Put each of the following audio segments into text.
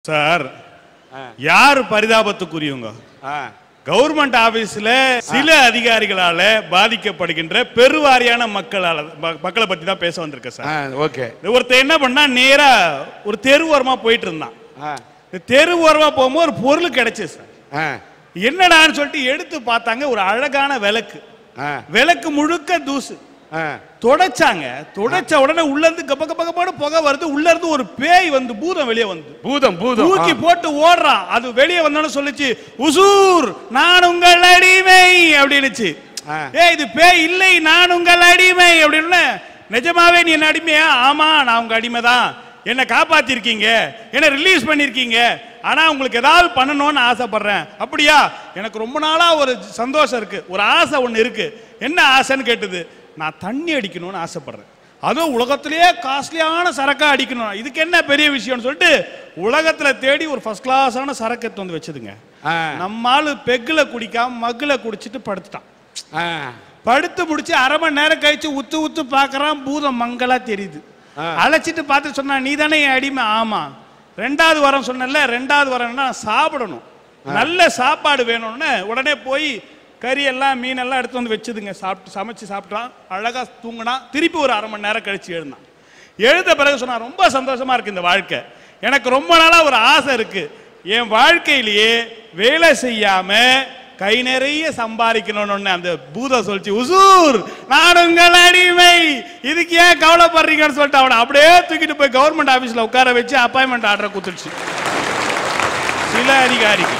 Sir யார் பரிதாபத்துக்குரியவங்க ஆ government ஆபீஸ்ல சில அதிகாரிகளால பாதிக்கப்படுகின்ற பெருவாரியான மக்களால ம- மக்களை பத்தி தான் பேச வந்திருக்கேன் சார் ஆ ஓகே ஒருத்தன் என்ன பண்ணா நேரா ஒரு தெரு ஓரமா போயிட்டு இருந்தான் ஆ இந்த தெரு ஓரமா போகும்போது ஒரு பொருள் கிடைச்சது சார் ஆ என்னடான்னு சொல்லிட்டு எடுத்து பார்த்தாங்க ஒரு அழகான விளக்கு ஆ விளக்கு முழுக்க தூசு ஆ தொடச்சாங்க தொடச்ச உடனே உள்ள இருந்து கப்ப கப்ப கப்பன்னு புகை வருது உள்ள இருந்து ஒரு பேய் வந்து பூதம் வெளியே வந்து பூதம் பூதம் தூக்கி போட்டு ஓடுறான் அது வெளியே வந்தோன்னு சொல்லுச்சு உசூர் நான் உங்கள் அடிமை அப்படின்னுச்சு ஆ. ஏய் இது பேய் இல்லை நான் உங்கள் அடிமை அப்படின்னு நிஜமாவே நீ என்ன அடிமையா ஆமா நான் உங்க அடிமை தான் என்னை காப்பாத்திருக்கீங்க என்ன ரிலீஸ் பண்ணிருக்கீங்க ஆனா உங்களுக்கு ஏதாவது பண்ணணும்னு ஆசைப்படுறேன் அப்படியா எனக்கு ரொம்ப நாளா ஒரு சந்தோஷம் இருக்கு ஒரு ஆசை ஒண்ணு இருக்கு என்ன ஆசைன்னு கேட்டது நான் தண்ணி அடிக்கணும்னு ஆசைப்படுறேன் அதுவும் உலகத்திலேயே காஸ்ட்லியான சரக்கா அடிக்கணும் இதுக்கு என்ன பெரிய விஷயம்னு சொல்லிட்டு உலகத்துல தேடி ஒரு ஃபர்ஸ்ட் கிளாஸான சரக்கு எடுத்து வந்து வச்சதுங்க ஆ நம்மால பெக்குல குடிக்காம மக்குல குடிச்சிட்டு படுத்துட்டான் ஆ படுத்து முடிச்சு அரை மணி நேரம் கழிச்சு உத்து உத்து பார்க்கறான் பூதம் மங்களா தெரியுது ஆ. அழைச்சிட்டு பார்த்து சொன்னா நீ தானே என் அடிமை ஆமா ரெண்டாவது வாரம் சொன்னல ரெண்டாவது வாரம்னா சாப்பிடணும் நல்ல சாப்பாடு வேணும்னு உடனே போய் கறி எல்லாம் மீன் எல்லாம் எடுத்து வந்து வச்சுதுங்க சாப்பிட்டு சமைச்சு சாப்பிட்டான் அழகா தூங்கினான் திருப்பி ஒரு அரை மணி நேரம் கழிச்சு எழுந்தான் எழுத பிறகு சொன்னா ரொம்ப சந்தோஷமா இருக்கு இந்த வாழ்க்கை எனக்கு ரொம்ப நாளா ஒரு ஆசை இருக்கு என் வாழ்க்கையிலேயே வேலை செய்யாம கை நிறைய சம்பாதிக்கணும்னு அந்த பூதம் சொல்லிச்சு உசூர் நான் உங்கள் அடிமை இதுக்கு ஏன் கவலைப்படுறீங்கன்னு சொல்லிட்டு அவனை அப்படியே தூக்கிட்டு போய் கவர்மெண்ட் ஆபீஸ்ல உட்கார வச்சு அப்பாயின்மெண்ட் ஆர்டர் கொடுத்துடுச்சு சில அதிகாரிகள்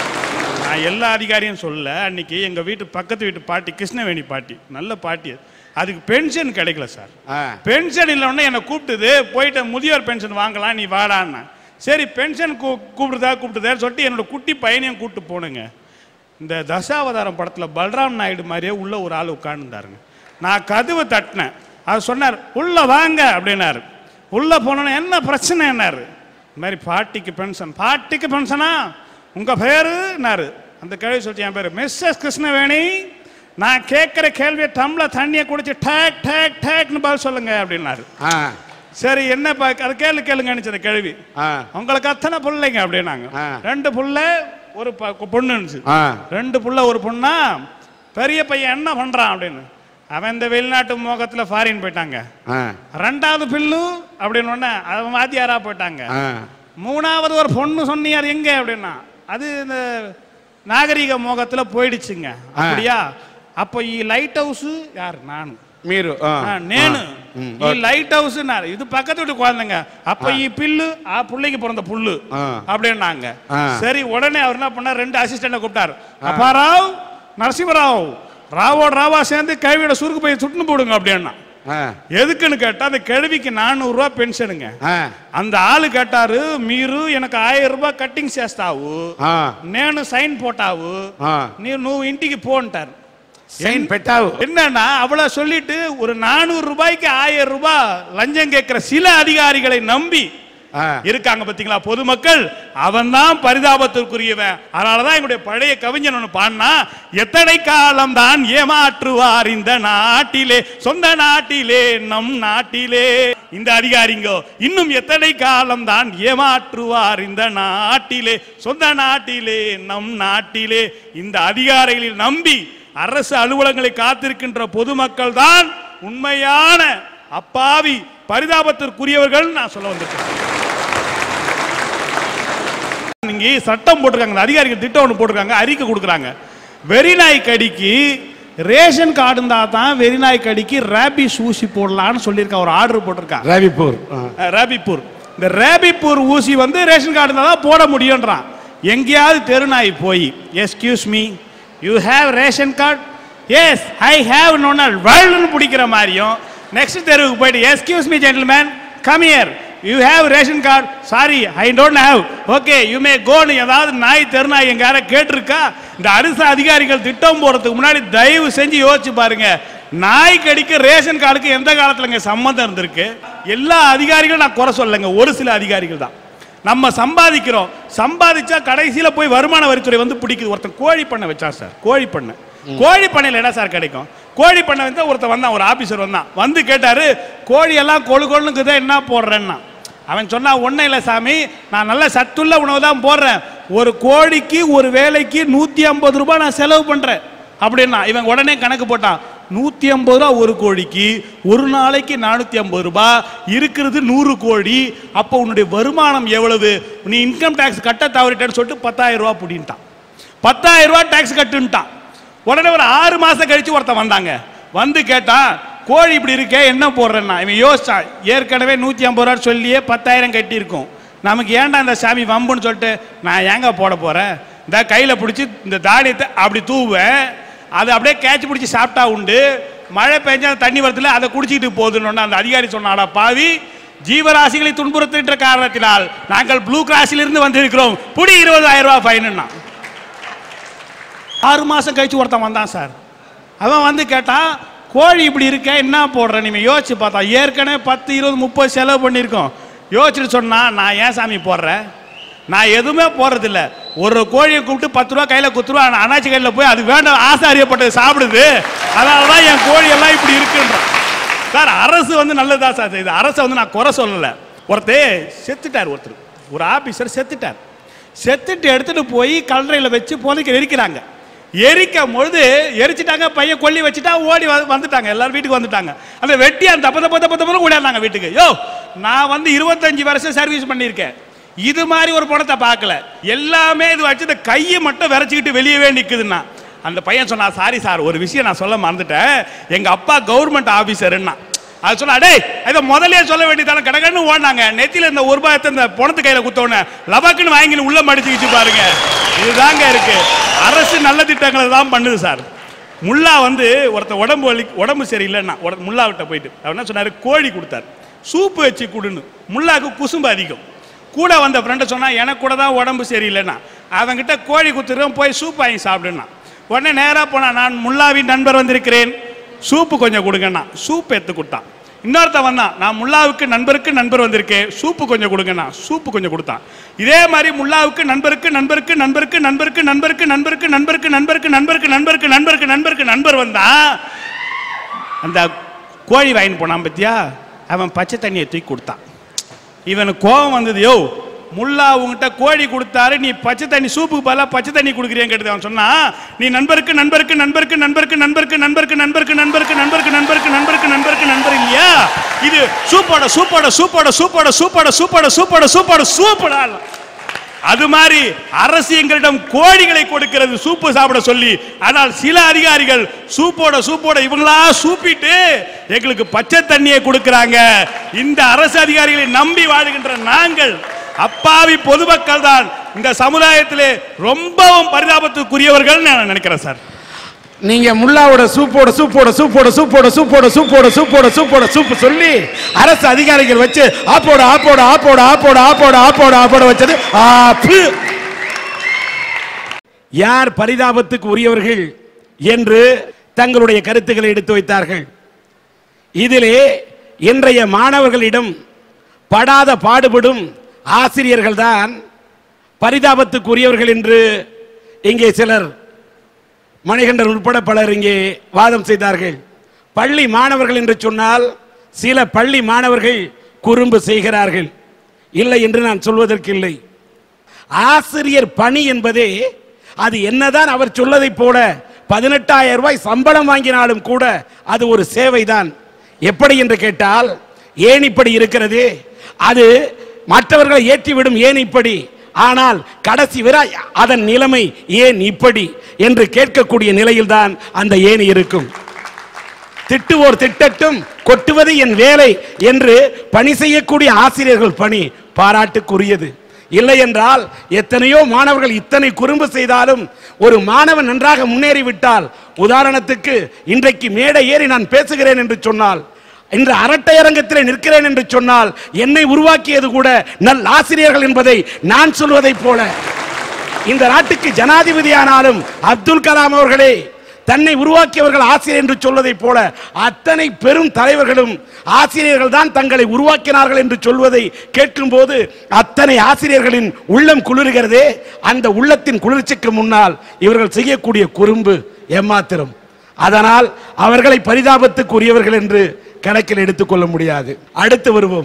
நான் எல்லா அதிகாரியும் சொல்ல அன்னைக்கு எங்க வீட்டு பக்கத்து வீட்டு பாட்டி கிருஷ்ணவேணி பாட்டி நல்ல பாட்டி அது. அதுக்கு பென்ஷன் கிடைக்கல சார் ஆ பென்ஷன் இல்லைன்னா என்னை கூப்பிட்டுது போயிட்டு முதியோர் பென்ஷன் வாங்கலாம் நீ வாடான்னா சரி பென்ஷன் கூ கூப்பிடுதா கூப்பிட்டுதேன்னு சொல்லிட்டு என்னோட குட்டி பையனையும் கூப்பிட்டு போனுங்க இந்த தசாவதாரம் படத்தில் பல்ராம் நாயுடு மாதிரியே உள்ள ஒரு ஆள் உட்காந்துருந்தாருங்க நான் கதவை தட்டினேன் அவர் சொன்னார் உள்ள வாங்க அப்படின்னாரு உள்ள போனோன்னு என்ன பிரச்சனை என்னாரு இந்த மாதிரி பாட்டிக்கு பென்ஷன் பாட்டிக்கு பென்ஷனா உங்க பேருன்னாரு அந்த கேள்வி சொல்லிட்டு என் பேரு மிஸ்ஸஸ் கிருஷ்ணவேணி நான் கேட்குற கேள்வியை டம்ளர் தண்ணியை குடிச்சு டேக் டேக் டேக்னு பதில் சொல்லுங்க அப்படின்னாரு ஆ சரி என்ன பா அது கேளு கேளுங்கன்னு அந்த கேள்வி ஆ உங்களுக்கு அத்தனை பிள்ளைங்க அப்படின்னாங்க ஆ. ரெண்டு புள்ள ஒரு ப- பொண்ணுன்னு ஆ ரெண்டு புள்ள ஒரு பொண்ணா பெரிய பையன் என்ன பண்றான் அப்படின்னு அவன் இந்த வெளிநாட்டு மோகத்துல ஃபாரின் போயிட்டாங்க ஆ ரெண்டாவது பில்லு அப்படின்னு உடனே அவன் வாத்தியாரா போயிட்டாங்க ஆ மூணாவது ஒரு பொண்ணு சொன்னியார் எங்க அப்படின்னா அது இந்த நாகரிக மோகத்துல போயிடுச்சுங்க அப்படியா அப்போ ఈ లైట్ హౌస్ யார் நான் మీరు ఆ, నేను ఆ, ఉమ్, ఈ లైట్ హౌస్ இது பக்கத்து வீட்டு குழந்தைங்க அப்ப ఈ பில்லு ஆ பிள்ளைக்கு பிறந்த புல்லு ஆ. அப்படின்னாங்க ஆ. சரி உடனே அவர் என்ன பண்ணார் ரெண்டு அசிஸ்டன்ட கூப்பிட்டாரு அப்பாராவ் நரசிம்மராவ் ராவோட ராவா சேர்ந்து கைவிட சுருக்கு போய் சுட்டுன்னு போடுங்க அப்படின்னா ఆ, எதுக்குன்னு கேட்டா அந்த கிழவிக்கு நானூறு ரூபாய் பென்ஷனுங்க ఆ, அந்த ஆளு கேட்டாரு మీరు எனக்கு ఆయిరం రూపాయలు కట్టింగ్ చేస్తావు ఆ, నేను సైన్ పోటావు ఆ. நீ నువ్వు ఇంటికి పో అంటారు సైన్ పెట్టావు என்னன்னா அவளை சொல்லிட்டு ஒரு நானூறு ரூபாய்க்கு ஆயிரம் ரூபாய் லஞ்சம் கேட்கிற சில அதிகாரிகளை நம்பி ఆ, இருக்காங்க பாத்தீங்களா பொதுமக்கள் அவன் தான் பரிதாபத்திற்குரியவன் அதனாலதான் எங்களுடைய பழைய கவிஞன் ஒண்ணு பாடினா எத்தனை காலம் தான் ஏமாற்றுவார் இந்த நாட்டிலே சொந்த நாட்டிலே நம் நாட்டிலே இந்த அதிகாரிங்க இன்னும் எத்தனை காலம் தான் ஏமாற்றுவார் இந்த நாட்டிலே சொந்த நாட்டிலே நம் நாட்டிலே இந்த அதிகாரிகளை நம்பி அரசு அலுவலகங்களை காத்திருக்கின்ற பொதுமக்கள் தான் உண்மையான அப்பாவி பரிதாபத்திற்குரியவர்கள் நான் சொல்ல வந்திருக்கேன் இங்கே சட்டம் போட்டிருக்காங்க இந்த அதிகாரிகள் திட்டம் ஒன்று போட்டிருக்காங்க அறிக்கை கொடுக்குறாங்க வெறிநாய் கடிக்கு ரேஷன் கார்டு இருந்தா தான் வெறிநாய் கடிக்கு ரேபிஸ் ஊசி போடலாம்னு சொல்லியிருக்கா ஒரு ஆர்டர் போட்டிருக்காங்க రవిపూర్ ఆ, ரேபிப்பூர் இந்த ரேபிப்பூர் ஊசி வந்து ரேஷன் கார்டு இருந்தால் தான் போட முடியுன்றான் எங்கேயாவது தெருநாய் போய் excuse me you have ration card yes I have நோனால் வேர்ல்டுன்னு பிடிக்கிற மாதிரியும் நெக்ஸ்ட் தெருவுக்கு போயிட்டு excuse me gentleman come here you have ration card sorry I don't have okay you may கோன்னு ஏதாவது நாய் தெருநாய் எங்க யாரை கேட்டிருக்கா இந்த அரசு அதிகாரிகள் திட்டம் போறதுக்கு முன்னாடி தயவு செஞ்சு யோசிச்சு பாருங்க நாய் கடிக்க ரேஷன் கார்டுக்கு எந்த காலத்துலங்க சம்மந்தம் இருந்திருக்கு எல்லா அதிகாரிகளும் நான் குறை சொல்லலைங்க ஒரு சில அதிகாரிகள் தான் நம்ம சம்பாதிக்கிறோம் சம்பாதிச்சா கடைசியில போய் வருமான வரித்துறை வந்து பிடிக்குது ஒருத்தன் கோழி பண்ணை வச்சான் சார் கோழி பண்ணை கோழி பண்ணையில் என்ன சார் கிடைக்கும் கோழி பண்ணை வந்து ஒருத்தன் வந்தான் ஒரு ஆபீசர் வந்தான் வந்து கேட்டாரு கோழி எல்லாம் கொழு கொழுக்குதா என்ன போடுறேன்னா அவன் சொன்னா ஒன்றும் இல்லை சாமி நான் நல்ல சத்துள்ள உணவு தான் போடுறேன் ஒரு கோழிக்கு ஒரு வேலைக்கு நூற்றி ஐம்பது ரூபாய் நான் செலவு பண்ணுறேன் அப்படின்னா இவன் உடனே கணக்கு போட்டான் நூற்றி ஐம்பது ரூபா ஒரு கோழிக்கு ஒரு நாளைக்கு நானூற்றி ஐம்பது ரூபாய் இருக்கிறது நூறு கோழி அப்போ உன்னுடைய வருமானம் எவ்வளவு நீ இன்கம் டேக்ஸ் கட்ட தவறிட்டேன்னு சொல்லிட்டு பத்தாயிரம் ரூபா பிடின்ட்டான் பத்தாயிரம் ரூபாய் டேக்ஸ் கட்டுன்ட்டான் உடனே ஒரு ஆறு மாசம் கழிச்சு ஒருத்தன் வந்தாங்க வந்து கேட்டான் கோழி இப்படி இருக்கே என்ன போடுறேன்னா இவன் யோசிச்சான் ஏற்கனவே நூற்றி ஐம்பது ரூபா சொல்லியே பத்தாயிரம் கட்டியிருக்கும் நமக்கு ஏன்டா இந்த சாமி வம்புன்னு சொல்லிட்டு நான் ஏங்க போட போறேன் இந்த கையில் பிடிச்சி இந்த தாடியத்தை அப்படி தூவேன் அதை அப்படியே கேட்ச் பிடிச்சி சாப்பிட்டா உண்டு மழை பெஞ்சா அந்த தண்ணி வரத்துல அதை குடிச்சிட்டு போகுதுன்னு அந்த அதிகாரி சொன்னாடா பாவி ஜீவராசிகளை துன்புறுத்துகின்ற காரணத்தினால் நாங்கள் ப்ளூ கிராஸிலிருந்து வந்திருக்கிறோம் புடி இருபதாயிரம் ரூபாய் ஃபைனுன்னா ஆறு மாதம் கழிச்சு ஒருத்தன் வந்தான் சார் அவன் வந்து கேட்டான் கோழி இப்படி இருக்க என்ன போடுற நீங்க யோசிச்சு பார்த்தா ஏற்கனவே பத்து இருபது முப்பது செலவு பண்ணியிருக்கோம் யோசிச்சுட்டு சொன்னா நான் ஏன் சாமி போடுறேன் நான் எதுவுமே போடுறதில்ல ஒரு கோழியை கூப்பிட்டு பத்து ரூபா கையில் குத்துருவா அண்ணாச்சி கையில் போய் அது வேண்டாம் ஆசை அறியப்பட்டது சாப்பிடுது அதனால தான் என் கோழி எல்லாம் இப்படி இருக்குன்றான் சார் அரசு வந்து நல்லதா சார் செய்யுது அரசை வந்து நான் குறை சொல்லலை ஒருத்தர் செத்துட்டார் ஒருத்தர் ஒரு ஆபீசர் செத்துட்டார் செத்துட்டு எடுத்துட்டு போய் கல்லறையில் வச்சு புதைக்க எரிக்கிறாங்க எரிக்கும் பொழுது எரிச்சிட்டாங்க பையன் கொல்லி வச்சுட்டா ஓடி வந்து- வந்துட்டாங்க எல்லாரும் வீட்டுக்கு வந்துட்டாங்க அந்த வெட்டி அந்த தப்ப தப்ப தப்ப தப்ப ஓடியாந்தாங்க வீட்டுக்கு யோ நான் வந்து இருபத்தஞ்சு வருஷம் சர்வீஸ் பண்ணியிருக்கேன் இது மாதிரி ஒரு பணத்தை பார்க்கல எல்லாமே இது வச்சு இந்த கையை மட்டும் விரைச்சிக்கிட்டு வெளியவே நிக்குதுன்னா அந்த பையன் சொன்னா சாரி சார் ஒரு விஷயம் நான் சொல்ல மறந்துட்டேன் எங்க அப்பா கவர்மெண்ட் ஆபீசர்னா அது சொன்னா டேய் இதை முதல்லயே சொல்ல வேண்டியதான கடகன்னு ஓடினாங்க நெத்தியில இந்த ஒரு ரூபாயத்தை இந்த பணத்து கையில குத்தோன்னு லபக்குன்னு வாங்கின்னு உள்ள மடிச்சுக்கிச்சு பாருங்க இதுதாங்க இருக்கு அரசு நல்ல திட்டங்களை தான் பண்ணுது சார் முல்லா வந்து ஒருத்தன் உடம்பு வலி உடம்பு சரியில்லைன்னா உட- முல்லாவிட்ட போயிட்டு அவர் என்ன சொன்னாரு கோழி கொடுத்தாரு சூப்பு வச்சு கொடுன்னு முல்லாக்கு குசும்பு அதிகம் கூட வந்த ஃப்ரெண்டை சொன்னா எனக்கு கூட தான் உடம்பு சரியில்லைன்னா அவன்கிட்ட கோழி குத்துறோம் போய் சூப் வாங்கி சாப்பிடுனா உடனே நேராக போனா நான் முல்லாவின் நண்பர் வந்திருக்கிறேன் சூப்பு கொஞ்சம் கொடுங்கண்ணா சூப் எடுத்து கொடுத்தான் இன்னொருத்தன் வந்தான் நான் முல்லாவுக்கு நண்பருக்கு நண்பர் வந்திருக்கேன் சூப்பு கொஞ்சம் கொடுங்கண்ணா சூப்பு கொஞ்சம் கொடுத்தான் இதே மாதிரி முல்லாவுக்கு நண்பருக்கு நண்பருக்கு நண்பருக்கு நண்பருக்கு நண்பருக்கு நண்பருக்கு நண்பருக்கு நண்பருக்கு நண்பருக்கு நண்பருக்கு நண்பருக்கு நண்பருக்கு நண்பர் வந்தான் அந்த கோழி வாங்கிட்டு போனான் பத்தியா அவன் பச்சை தண்ணியை தூக்கி கொடுத்தான் இவனுக்கு கோபம் வந்தது யோ முல்லா உங்ககிட்ட கோழி கொடுத்தாரு நீ பச்சை தண்ணி சூப்புக்கு பதிலாக பச்சை தண்ணி கொடுக்குறியன்னு கேட்டது அவன் சொன்னா நீ நண்பருக்கு நண்பருக்கு நண்பருக்கு நண்பருக்கு நண்பருக்கு நண்பருக்கு நண்பருக்கு நண்பருக்கு நண்பருக்கு நண்பருக்கு நண்பருக்கு நண்பருக்கு நண்பர் இல்லையா இது சூப்போட சூப்போட சூப்போட சூப்போட சூப்போட சூப்போட சூப்போட சூப்போட சூப்படா அது மாதிரி அரசு எங்களிடம் கோழிகளை கொடுக்கிறது சூப்பு சாப்பிட சொல்லி ஆனால் சில அதிகாரிகள் சூப்போட சூப்போட இவங்களா சூப்பிட்டு எங்களுக்கு பச்சை தண்ணியை கொடுக்கறாங்க இந்த அரசு அதிகாரிகளை நம்பி வாழுகின்ற நாங்கள் அப்பாவி பொதுமக்கள் தான் இந்த சமுதாயத்திலே ரொம்பவும் பரிதாபத்துக்குரியவர்கள் நான் நினைக்கிறேன் சார் நீங்க முல்லாவோட சூப்போட சூப்போட சூப்போட சூப்போட சூப்போட சூப்போட சூப்போட சூப்போட சூப்பு சொல்லி அரசு அதிகாரிகள் வச்சு ஆப்போட ஆப்போட ஆப்போட ஆப்போட ஆப்போட ஆப்போட ஆப்போட வச்சது ஆப்பு யார் பரிதாபத்துக்கு உரியவர்கள் என்று தங்களுடைய கருத்துக்களை எடுத்து வைத்தார்கள் இதிலே இன்றைய மாணவர்களிடம் படாத பாடுபடும் ஆசிரியர்கள் தான் பரிதாபத்துக்குரியவர்கள் என்று இங்கே சிலர் மணிகண்டன் உட்பட பலர் இங்கே வாதம் செய்தார்கள் பள்ளி மாணவர்கள் என்று சொன்னால் சில பள்ளி மாணவர்கள் குறும்பு செய்கிறார்கள் இல்லை என்று நான் சொல்வதற்கு இல்லை ஆசிரியர் பணி என்பதே அது என்னதான் அவர் சொல்லதைப் போல பதினெட்டாயிரம் ரூபாய் சம்பளம் வாங்கினாலும் கூட அது ஒரு சேவைதான் எப்படி என்று கேட்டால் ஏன் இப்படி இருக்கிறது அது மற்றவர்களை ஏற்றிவிடும் ஏன் இப்படி ஆனால் கடைசி வரை அதன் நிலைமை ஏன் இப்படி என்று கேட்கக்கூடிய நிலையில்தான் அந்த ஏணி இருக்கும் திட்டுவோர் திட்டட்டும் கொட்டுவது என் வேலை என்று பணி செய்யக்கூடிய ஆசிரியர்கள் பணி பாராட்டுக்குரியது இல்லை என்றால் எத்தனையோ மாணவர்கள் இத்தனை குறும்பு செய்தாலும் ஒரு மாணவன் நன்றாக முன்னேறிவிட்டால் உதாரணத்துக்கு இன்றைக்கு மேடை ஏறி நான் பேசுகிறேன் என்று சொன்னால் இன்று அரட்டை அரங்கத்தில் நிற்கிறேன் என்று சொன்னால் என்னை உருவாக்கியது கூட நல் ஆசிரியர்கள் என்பதை நான் சொல்வதைப் போல இந்த நாட்டுக்கு ஜனாதிபதியானாலும் அப்துல் கலாம் அவர்களே தன்னை உருவாக்கியவர்கள் ஆசிரியர் என்று சொல்வதைப் போல அத்தனை பெரும் தலைவர்களும் ஆசிரியர்கள் தான் தங்களை உருவாக்கினார்கள் என்று சொல்வதை கேட்கும்போது அத்தனை ஆசிரியர்களின் உள்ளம் குளிர்கிறதே அந்த உள்ளத்தின் குளிர்ச்சிக்கு முன்னால் இவர்கள் செய்யக்கூடிய குறும்பு ஏமாத்திரம் அதனால் அவர்களை பரிதாபத்துக்குரியவர்கள் என்று கணக்கில் எடுத்துக்கொள்ள முடியாது அடுத்து வருவோம்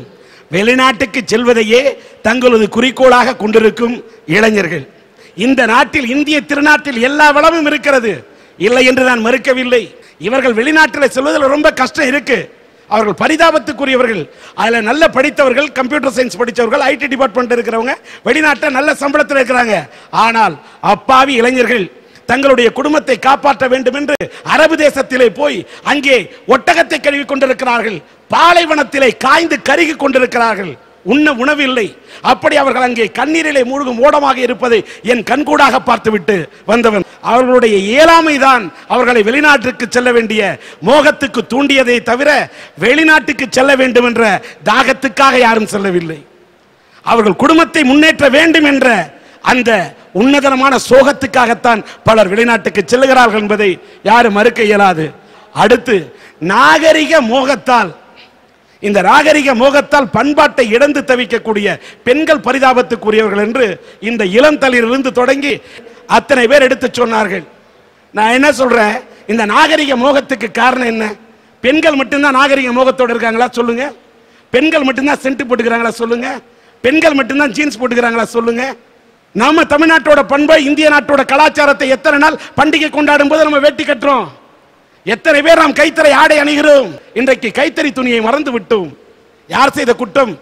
வெளிநாட்டுக்கு செல்வதையே தங்களது குறிக்கோளாக கொண்டிருக்கும் இளைஞர்கள் இந்த நாட்டில் இந்திய திருநாட்டில் எல்லா வளமும் இருக்கிறது இல்லை என்று நான் மறுக்கவில்லை இவர்கள் வெளிநாட்டில் செல்வதில் ரொம்ப கஷ்டம் இருக்கு அவர்கள் பரிதாபத்துக்குரியவர்கள் அதுல நல்ல படித்தவர்கள் கம்ப்யூட்டர் சயின்ஸ் படித்தவர்கள் ஐடி டிபார்ட்மெண்ட் இருக்கிறவங்க வெளிநாட்டில் நல்ல சம்பளத்தில் இருக்கிறாங்க ஆனால் அப்பாவி இளைஞர்கள் தங்களுடைய குடும்பத்தை காப்பாற்ற வேண்டும் என்று அரபு தேசத்திலே போய் அங்கே ஒட்டகத்தை கழுவி கொண்டிருக்கிறார்கள் பாலைவனத்திலே காய்ந்து கருகி கொண்டிருக்கிறார்கள் உண்ண உணவில்லை அப்படி அவர்கள் அங்கே கண்ணீரிலே மூழ்கும் ஓடமாக இருப்பதை என் கண்கூடாக பார்த்துவிட்டு வந்தவன் அவர்களுடைய இயலாமைதான் அவர்களை வெளிநாட்டுக்கு செல்ல வேண்டிய மோகத்துக்கு தூண்டியதை தவிர வெளிநாட்டுக்கு செல்ல வேண்டும் என்ற தாகத்துக்காக யாரும் செல்லவில்லை அவர்கள் குடும்பத்தை முன்னேற்ற வேண்டும் என்ற அந்த உன்னதனமான சோகத்துக்காகத்தான் பலர் வெளிநாட்டுக்கு செல்லுகிறார்கள் என்பதை யாரும் மறுக்க இயலாது அடுத்து நாகரிக மோகத்தால் இந்த நாகரிக மோகத்தால் பண்பாட்டை இழந்து தவிக்கக்கூடிய பெண்கள் பரிதாபத்துக்குரியவர்கள் என்று இந்த இளந்தளிரிலிருந்து தொடங்கி அத்தனை பேர் எடுத்து சொன்னார்கள் நான் என்ன சொல்றேன் இந்த நாகரிக மோகத்துக்கு காரணம் என்ன பெண்கள் மட்டும்தான் நாகரிக மோகத்தோட இருக்காங்களா சொல்லுங்க பெண்கள் மட்டும்தான் சென்ட் போட்டுக்கிறாங்களா சொல்லுங்க பெண்கள் மட்டும்தான் ஜீன்ஸ் போட்டுக்கிறாங்களா சொல்லுங்க நாம தமிழ்நாட்டோட பண்பை இந்திய நாட்டோட கலாச்சாரத்தை எத்தனை நாள் பண்டிகை கொண்டாடும் போது நம்ம வேட்டி கட்டுறோம் எத்தனை பேர் நாம் கைத்தறி ஆடை அணிகிறோம் இன்றைக்கு கைத்தறி துணியை மறந்து விட்டோம் யார் செய்த குற்றம்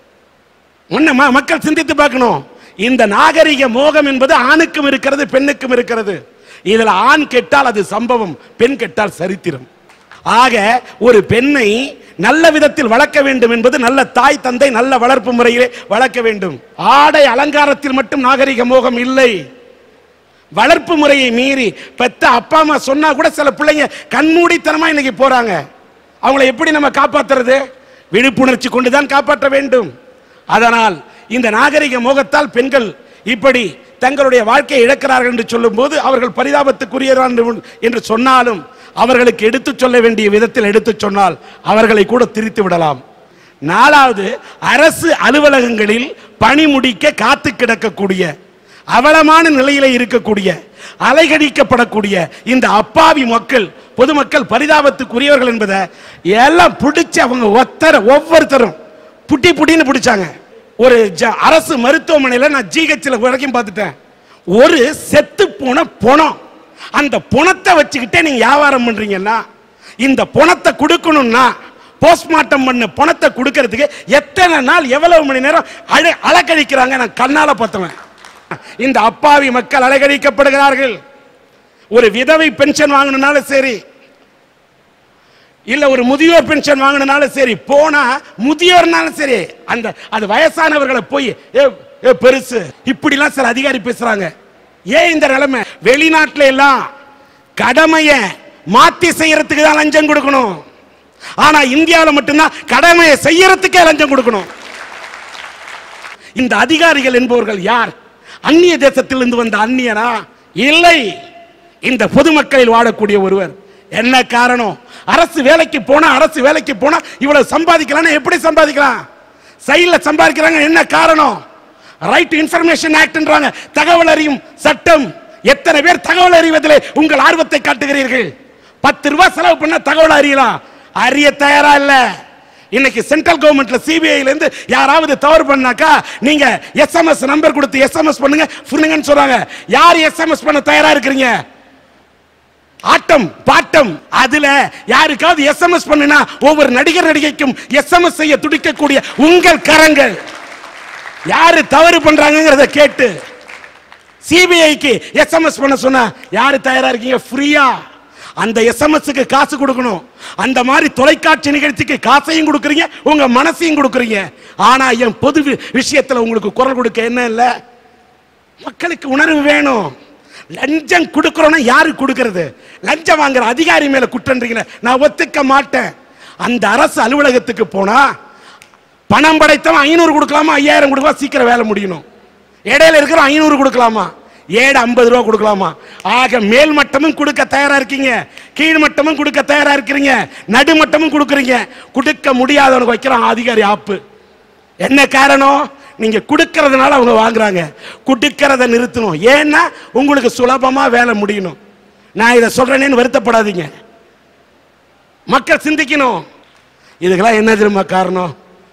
முன்ன ம- மக்கள் சிந்தித்து பார்க்கணும் இந்த நாகரிக மோகம் என்பது ஆணுக்கும் இருக்கிறது பெண்ணுக்கும் இருக்கிறது இதுல ஆண் கெட்டால் அது சம்பவம் பெண் கெட்டால் சரித்திரம் ஆக ஒரு பெண்ணை நல்ல விதத்தில் வளர்க்க வேண்டும் என்பது நல்ல தாய் தந்தை நல்ல வளர்ப்பு முறையிலே வளர்க்க வேண்டும் ஆடை அலங்காரத்தில் மட்டும் நாகரிக மோகம் இல்லை வளர்ப்பு முறையை மீறி பெத்த அப்பா அம்மா சொன்னா கூட சில பிள்ளைங்க கண்மூடித்தனமா இன்னைக்கு போறாங்க அவங்கள எப்படி நம்ம காப்பாத்துறது விழிப்புணர்ச்சி கொண்டு தான் காப்பாற்ற வேண்டும் அதனால் இந்த நாகரிக மோகத்தால் பெண்கள் இப்படி தங்களுடைய வாழ்க்கையை இழக்கிறார்கள் என்று சொல்லும்போது அவர்கள் பரிதாபத்துக்குரியவர்கள் என்று சொன்னாலும் அவர்களுக்கு எடுத்துச் சொல்ல வேண்டிய விதத்தில் எடுத்துச் சொன்னால் அவர்களை கூட திரித்து விடலாம் நாலாவது அரசு அலுவலகங்களில் பணி முடிக்க காத்து கிடக்கக்கூடிய அவலமான நிலையில இருக்கக்கூடிய அலைகடிக்கப்படக்கூடிய இந்த அப்பாவி மக்கள் பொதுமக்கள் பரிதாபத்துக்குரியவர்கள் என்பதை எல்லாம் பிடிச்சு அவங்க ஒத்தர ஒவ்வொருத்தரும் புட்டி புட்டின்னு பிடிச்சாங்க ஒரு ஜ- அரசு மருத்துவமனையில் நான் ஜிஹெச்சில் வரைக்கும் பார்த்துட்டேன் ஒரு செத்து போன பொணம் அந்த பொணத்தை வச்சுக்கிட்டே நீங்க வியாபாரம் பண்றீங்கன்னா இந்த பொணத்தை கொடுக்கணும்னா போஸ்ட்மார்ட்டம் பண்ண பணத்தை கொடுக்கறதுக்கு எத்தனை நாள் எவ்வளவு மணி நேரம் அழ அலக்கழிக்கிறாங்க நான் கண்ணால பார்த்தவன் இந்த அப்பாவி மக்கள் அலகழிக்கப்படுகிறார்கள் ஒரு விதவை பென்ஷன் வாங்கணும்னாலும் சரி இல்ல ஒரு முதியோர் பென்ஷன் வாங்கணும்னாலும் சரி போனா முதியோர்னாலும் சரி அந்த அது வயசானவர்களை போய் ஏ ஏ பெருசு இப்படிலாம் சில அதிகாரி பேசுறாங்க ஏன் இந்த நிலைமை வெளிநாட்டுல எல்லாம் கடமைய மாத்தி செய்யறதுக்கு தான் லஞ்சம் கொடுக்கணும் ஆனா இந்தியாவில் மட்டும்தான் கடமையை செய்யறதுக்கே லஞ்சம் கொடுக்கணும் இந்த அதிகாரிகள் என்பவர்கள் யார் அந்நிய தேசத்திலிருந்து வந்த அந்நியனா இல்லை இந்த பொதுமக்களில் வாழக்கூடிய ஒருவர் என்ன காரணம் அரசு வேலைக்கு போனா அரசு வேலைக்கு போனா இவ்வளவு சம்பாதிக்கலாம் எப்படி சம்பாதிக்கலாம் சைடுல சம்பாதிக்கிறாங்க என்ன காரணம் ரைட் இன்ஃபர்மேஷன் ஆக்ட்ன்றாங்க தகவல் அறியும் சட்டம் எத்தனை பேர் தகவல் அறிவதிலே உங்கள் ஆர்வத்தை காட்டுகிறீர்கள் பத்து ரூபாய் செலவு பண்ண தகவல் அறியலாம் அறிய தயாரா இல்ல இன்னைக்கு சென்ட்ரல் கவர்மெண்ட்ல சிபிஐல இருந்து யாராவது தவறு பண்ணாக்கா நீங்க எஸ்எம்எஸ் நம்பர் கொடுத்து எஸ்எம்எஸ் பண்ணுங்க பண்ணுங்கன்னு சொல்றாங்க யார் எஸ்எம்எஸ் பண்ண தயாரா இருக்கிறீங்க ஆட்டம் பாட்டம் அதுல யாருக்காவது எஸ்எம்எஸ் பண்ணுனா ஒவ்வொரு நடிகர் நடிகைக்கும் எஸ்எம்எஸ் செய்ய துடிக்கக்கூடிய உங்கள் கரங்கள் யாரு தவறு பண்றாங்கங்கிறத கேட்டு சிபிஐக்கு எஸ்எம்எஸ் பண்ண சொன்னா யாரு தயாரா இருக்கீங்க ஃப்ரீயா அந்த எஸ்எம்எஸ்க்கு காசு கொடுக்கணும் அந்த மாதிரி தொலைக்காட்சி நிகழ்ச்சிக்கு காசையும் கொடுக்குறீங்க உங்க மனசையும் கொடுக்குறீங்க ஆனா என் பொது வி- விஷயத்துல உங்களுக்கு குரல் கொடுக்க என்ன இல்ல மக்களுக்கு உணர்வு வேணும் லஞ்சம் கொடுக்கறோம்னா யாரு கொடுக்கறது லஞ்சம் வாங்குற அதிகாரி மேல குற்றன்றீங்களே நான் ஒத்துக்க மாட்டேன் அந்த அரசு அலுவலகத்துக்கு போனா பணம் படைத்தவன் ஐநூறு கொடுக்கலாமா ஐயாயிரம் கொடுக்கலாம் சீக்கிரம் வேலை முடியணும் இடையில இருக்கிற ஐநூறு கொடுக்கலாமா ஏழு ஐம்பது ரூபா கொடுக்கலாமா ஆக மேல் மட்டமும் கொடுக்க தயாரா இருக்கீங்க கீழ் மட்டமும் கொடுக்க தயாரா இருக்கிறீங்க நடுமட்டமும் கொடுக்குறீங்க கொடுக்க முடியாதவனுக்கு வைக்கிறான் அதிகாரி ஆப்பு என்ன காரணம் நீங்க கொடுக்கறதுனால அவங்க வாங்குறாங்க கொடுக்கறத நிறுத்தணும் ஏன்னா உங்களுக்கு சுலபமா வேலை முடியணும் நான் இதை சொல்றேனேன்னு வருத்தப்படாதீங்க மக்கள் சிந்திக்கணும் இதுக்கெல்லாம் என்ன தெரியுமா காரணம்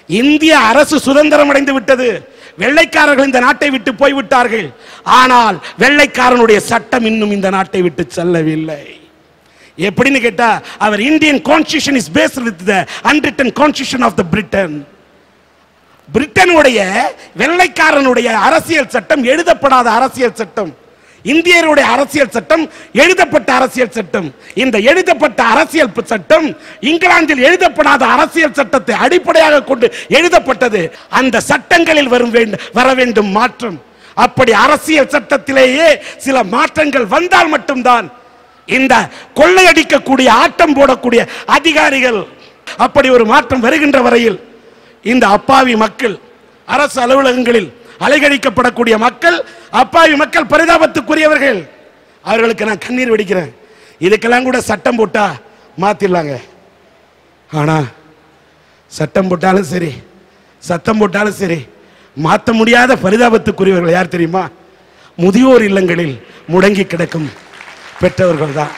இந்திய அரசு சுதந்திரம் அடைந்து விட்டது வெள்ளைக்காரர்கள் இந்த நாட்டை விட்டு போய்விட்டார்கள் ஆனால் வெள்ளைக்காரனுடைய சட்டம் இன்னும் இந்த நாட்டை விட்டு செல்லவில்லை எப்படின்னு கேட்டா அவர் Indian constitution is based with the unwritten constitution of the Britain பிரிட்டனுடைய வெள்ளைக்காரனுடைய அரசியல் சட்டம் எழுதப்படாத அரசியல் சட்டம் இந்தியருடைய அரசியல் சட்டம் எழுதப்பட்ட அரசியல் சட்டம் இந்த எழுதப்பட்ட அரசியல் ப- சட்டம் இங்கிலாந்தில் எழுதப்படாத அரசியல் சட்டத்தை அடிப்படையாக கொண்டு எழுதப்பட்டது அந்த சட்டங்களில் வரும் வேண்டும் வர வேண்டும் மாற்றம் அப்படி அரசியல் சட்டத்திலேயே சில மாற்றங்கள் வந்தால் மட்டும்தான் இந்த கொள்ளையடிக்கக்கூடிய ஆட்டம் போடக்கூடிய அதிகாரிகள் அப்படி ஒரு மாற்றம் வருகின்ற வரையில் இந்த அப்பாவி மக்கள் அரசு அலுவலகங்களில் அலைகழிக்கப்படக்கூடிய மக்கள் அப்பாவி மக்கள் பரிதாபத்துக்குரியவர்கள் அவர்களுக்கு நான் கண்ணீர் வெடிக்கிறேன் இதுக்கெல்லாம் கூட சட்டம் போட்டா மாத்திடலாங்க ஆனா சட்டம் போட்டாலும் சரி சத்தம் போட்டாலும் சரி மாற்ற முடியாத பரிதாபத்துக்குரியவர்கள் யார் தெரியுமா முதியோர் இல்லங்களில் முடங்கி கிடக்கும் பெற்றவர்கள் தான்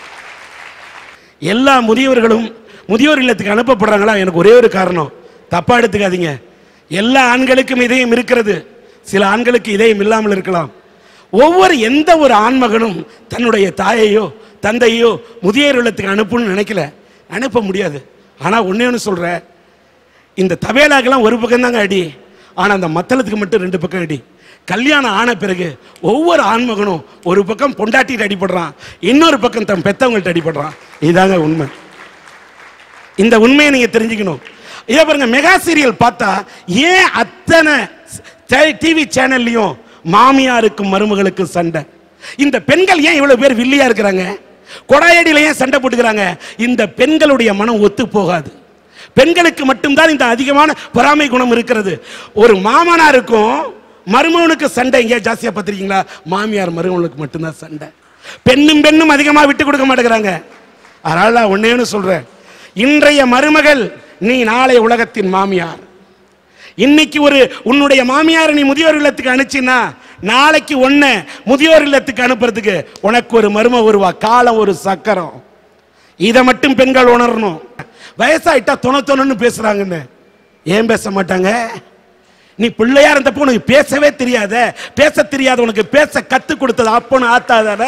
எல்லா முதியவர்களும் முதியோர் இல்லத்துக்கு அனுப்பப்படுறாங்களா எனக்கு ஒரே ஒரு காரணம் தப்பா எடுத்துக்காதீங்க எல்லா ஆண்களுக்கும் இதயம் இருக்கிறது சில ஆண்களுக்கு இதயம் இல்லாமல் இருக்கலாம் ஒவ்வொரு எந்த ஒரு ஆண்மகனும் தன்னுடைய தாயையோ தந்தையோ முதியோர் இல்லத்துக்கு அனுப்பணும்னு நினைக்கல அனுப்ப முடியாது ஆனா ஒண்ணே ஒன்று சொல்றேன் இந்த தபேலாக்கெல்லாம் ஒரு பக்கம் தாங்க அடி ஆனா அந்த மத்தளத்துக்கு மட்டும் ரெண்டு பக்கம் அடி கல்யாணம் ஆன பிறகு ஒவ்வொரு ஆண்மகனும் ஒரு பக்கம் பொண்டாட்டிட்டு அடிபடுறான் இன்னொரு பக்கம் தன் பெத்தவங்கள்ட்ட அடிபடுறான் இதாங்க உண்மை இந்த உண்மையை நீங்க தெரிஞ்சுக்கணும் இதே பாருங்க மெகா சீரியல் பார்த்தா ஏன் அத்தனை டிவி சேனல்லையும் மாமியாருக்கும் மருமகளுக்கும் சண்டை இந்த பெண்கள் ஏன் இவ்வளவு பேர் வில்லியா இருக்கிறாங்க கொடாயடியில ஏன் சண்டை போட்டுக்கிறாங்க இந்த பெண்களுடைய மனம் ஒத்து போகாது பெண்களுக்கு மட்டும்தான் இந்த அதிகமான பொறாமை குணம் இருக்கிறது ஒரு மாமனாருக்கும் மருமகனுக்கு சண்டை எங்கேயா ஜாஸ்தியா பார்த்திருக்கீங்களா மாமியார் மருமகனுக்கு மட்டும்தான் சண்டை பெண்ணும் பெண்ணும் அதிகமா விட்டு கொடுக்க மாட்டேங்கிறாங்க அதனால நான் ஒன்னேன்னு சொல்றேன் இன்றைய மருமகள் நீ நாளை உலகத்தின் மாமியார் இன்னைக்கு ஒரு உன்னுடைய மாமியார் நீ முதியோர் இல்லத்துக்கு அனுப்பிச்சின்னா நாளைக்கு ஒன்ன முதியோர் இல்லத்துக்கு அனுப்புறதுக்கு உனக்கு ஒரு மரும வருவா காலம் ஒரு சக்கரம் இதை மட்டும் பெண்கள் உணரணும் வயசாயிட்டா தொண தொணன்னு பேசுறாங்கன்னு ஏன் பேச மாட்டாங்க நீ பிள்ளையா இருந்தப்போ உனக்கு பேசவே தெரியாத பேச தெரியாத உனக்கு பேச கத்து கொடுத்தது அப்பன்னு ஆத்தாதானே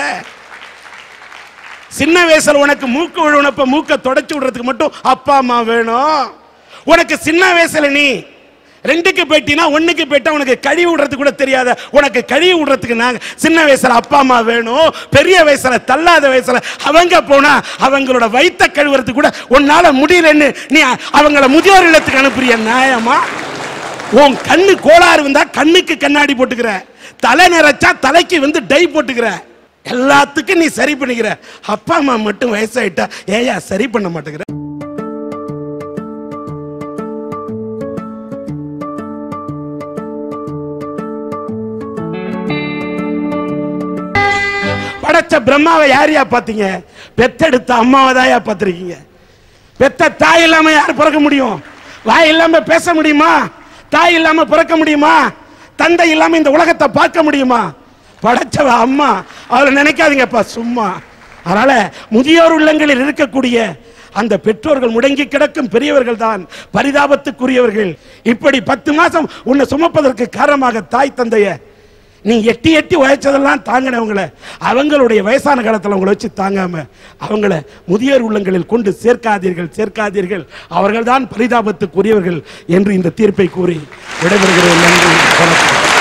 சின்ன வயசுல உனக்கு மூக்கு விழுனப்ப மூக்க தொடச்சு விடுறதுக்கு மட்டும் அப்பா அம்மா வேணும் உனக்கு சின்ன வயசுல நீ ரெண்டுக்கு போயிட்டீனா ஒண்ணுக்கு போயிட்டா உனக்கு கழுவி விடுறதுக்கு கூட தெரியாத உனக்கு கழுவி விடுறதுக்கு நாங்க சின்ன வயசுல அப்பா அம்மா வேணும் பெரிய வயசுல தள்ளாத வயசுல அவங்க போனா அவங்களோட வயித்த கழுவுறதுக்கு கூட உன்னால முடியலன்னு நீ அவங்கள முதியோர் இல்லத்துக்கு அனுப்புறிய நியாயமா உன் கண்ணு கோளாறு வந்தா கண்ணுக்கு கண்ணாடி போட்டுக்கிற தலை நிறைச்சா தலைக்கு வந்து டை போட்டுக்கிற எல்லாத்துக்கும் நீ சரி பண்ணிக்கிற அப்பா அம்மா மட்டும் வயசாயிட்டா ஏயா சரி பண்ண மாட்டேங்கிற படைச்ச பிரம்மாவை யாரையா பார்த்தீங்க பெத்தெடுத்த அம்மாவை தாயா பார்த்திருக்கீங்க பெத்த தாய் இல்லாம யார் பிறக்க முடியும் வாய் இல்லாம பேச முடியுமா தாய் இல்லாம பிறக்க முடியுமா தந்தை இல்லாம இந்த உலகத்தை பார்க்க முடியுமா படைச்சவ அம்மா அவளை நினைக்காதீங்கப்பா சும்மா அதனால முதியோர் உள்ளங்களில் இருக்கக்கூடிய அந்த பெற்றோர்கள் முடங்கி கிடக்கும் பெரியவர்கள் தான் பரிதாபத்துக்குரியவர்கள் இப்படி பத்து மாசம் உன்னை சுமப்பதற்கு காரணமாக தாய் தந்தைய நீ எட்டி எட்டி உழைச்சதெல்லாம் தாங்கினவங்கள அவங்களுடைய வயசான காலத்தில் உங்களை வச்சு தாங்காம அவங்கள முதியோர் உள்ளங்களில் கொண்டு சேர்க்காதீர்கள் சேர்க்காதீர்கள் அவர்கள்தான் பரிதாபத்துக்குரியவர்கள் என்று இந்த தீர்ப்பை கூறி விடைபெறுகிறேன் நன்றி வணக்கம்